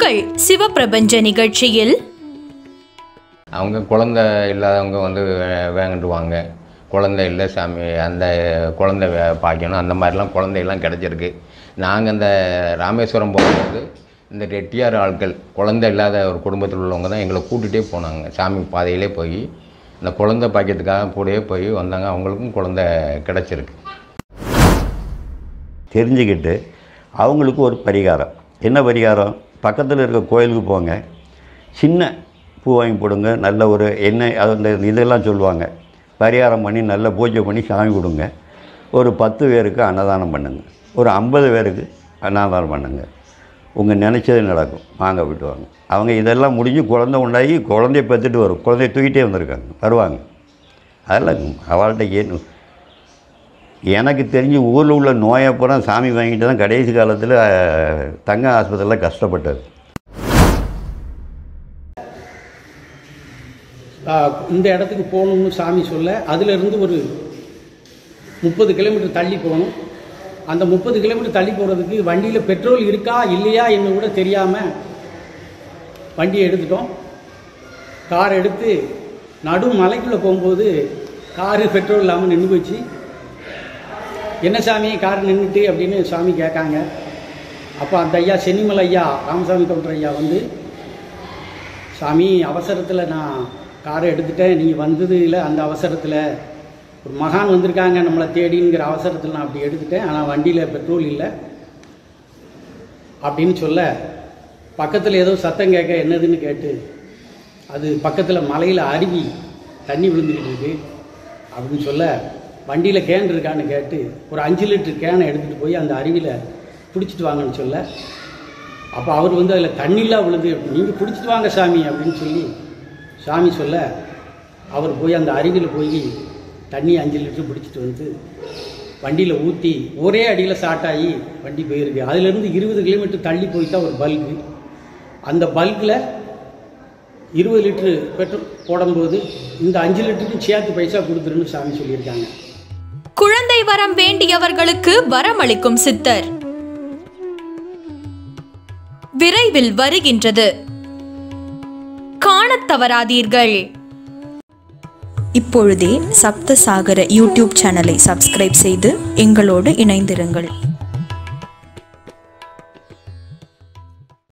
உங்கள் சிவப்பிரபஞ்ச நிகழ்ச்சியில் அவங்க குழந்தை இல்லாதவங்க வந்து வே- வேண்டுவாங்க குழந்தை இல்லை சாமி அந்த குழந்தை வே- பாய்க்கணும் அந்த மாதிரிலாம் குழந்தையெல்லாம் கிடச்சிருக்கு நாங்கள் இந்த ராமேஸ்வரம் போகும்போது இந்த ரெட்டியார் ஆட்கள் குழந்தை இல்லாத ஒரு குடும்பத்தில் உள்ளவங்க தான் எங்களை கூட்டிகிட்டே போனாங்க சாமி பாதையிலே போய் இந்த குழந்தை பாய்க்கிறதுக்காக கூடயே போய் வந்தாங்க அவங்களுக்கும் குழந்தை கிடச்சிருக்கு தெரிஞ்சுக்கிட்டு அவங்களுக்கு ஒரு பரிகாரம் என்ன பரிகாரம் பக்கத்தில் இருக்க கோயிலுக்கு போங்க சின்ன பூ வாங்கி போடுங்க நல்ல ஒரு எண்ணெய் அது அந்த இதெல்லாம் சொல்லுவாங்க பரிகாரம் பண்ணி நல்ல பூஜை பண்ணி சாமி கொடுங்க ஒரு பத்து பேருக்கு அன்னதானம் பண்ணுங்க ஒரு ஐம்பது பேருக்கு அன்னதானம் பண்ணுங்க உங்கள் நினச்சது நடக்கும் வாங்க விட்டு வாங்க அவங்க இதெல்லாம் முடிஞ்சு குழந்தை உண்டாகி குழந்தைய பெற்றுட்டு வரும் குழந்தைய தூக்கிட்டே வந்திருக்காங்க வருவாங்க அதெல்லாம் அவள்கிட்ட ஏன் எனக்கு தெரிஞ்சு ஊரில் உள்ள நோயை பூரா சாமி வாங்கிட்டு தான் கடைசி காலத்தில் தங்க ஆஸ்பத்திரியில் கஷ்டப்பட்டது ஆ, இந்த இடத்துக்கு போகணும்னு சாமி சொல்ல அதிலிருந்து ஒரு முப்பது கிலோமீட்டர் தள்ளி போகணும் அந்த முப்பது கிலோமீட்டர் தள்ளி போகிறதுக்கு வண்டியில் பெட்ரோல் இருக்கா இல்லையா என்ன கூட தெரியாமல் வண்டியை எடுத்துட்டோம் கார் எடுத்து நடு மலைக்குள்ளே போகும்போது காரு பெட்ரோல் இல்லாமல் நின்று போச்சு என்ன சாமி கார் நின்றுட்டு அப்படின்னு சாமி கேட்காங்க அப்போ அந்த ஐயா சென்னிமலை ஐயா ராமசாமி கவுண்டர் ஐயா வந்து சாமி அவசரத்தில் நான் காரை எடுத்துட்டேன் நீங்கள் வந்ததில் அந்த அவசரத்தில் ஒரு மகான் வந்திருக்காங்க நம்மளை தேடிங்கிற அவசரத்தில் நான் அப்படி எடுத்துட்டேன் ஆனால் வண்டியில் பெட்ரோல் இல்லை அப்படின்னு சொல்ல பக்கத்தில் ஏதோ சத்தம் கேட்க என்னதுன்னு கேட்டு அது பக்கத்தில் மலையில் அருவி தண்ணி விழுந்துக்கிட்டு இருக்கு அப்படின்னு சொல்ல வண்டியில் கேன் இருக்கான்னு கேட்டு ஒரு அஞ்சு லிட்டர் கேனை எடுத்துகிட்டு போய் அந்த அருவியில் பிடிச்சிட்டு வாங்கன்னு சொல்ல அப்போ அவர் வந்து அதில் தண்ணிலாம் விழுது நீங்கள் பிடிச்சிட்டு வாங்க சாமி அப்படின்னு சொல்லி சாமி சொல்ல அவர் போய் அந்த அருவியில் போய் தண்ணி அஞ்சு லிட்டர் பிடிச்சிட்டு வந்து வண்டியில் ஊற்றி ஒரே அடியில் ஸ்டார்ட் ஆகி வண்டி போயிருக்கு அதுலேருந்து இருபது கிலோமீட்டர் தள்ளி போய் தான் ஒரு பல்கு அந்த பல்கில் இருபது லிட்டரு பெட்ரோல் போடும்போது இந்த அஞ்சு லிட்டருக்கு சேர்த்து பைசா கொடுத்துருன்னு சாமி சொல்லியிருக்காங்க குழந்தை வரம் வேண்டியவர்களுக்கு வரமளிக்கும் சித்தர் விரைவில் வருகின்றது காணத் தவறாதீர்கள் இப்பொழுதே சப்தசாகர யூடியூப் சேனலை சப்ஸ்கிரைப் செய்து எங்களோடு இணைந்திருங்கள்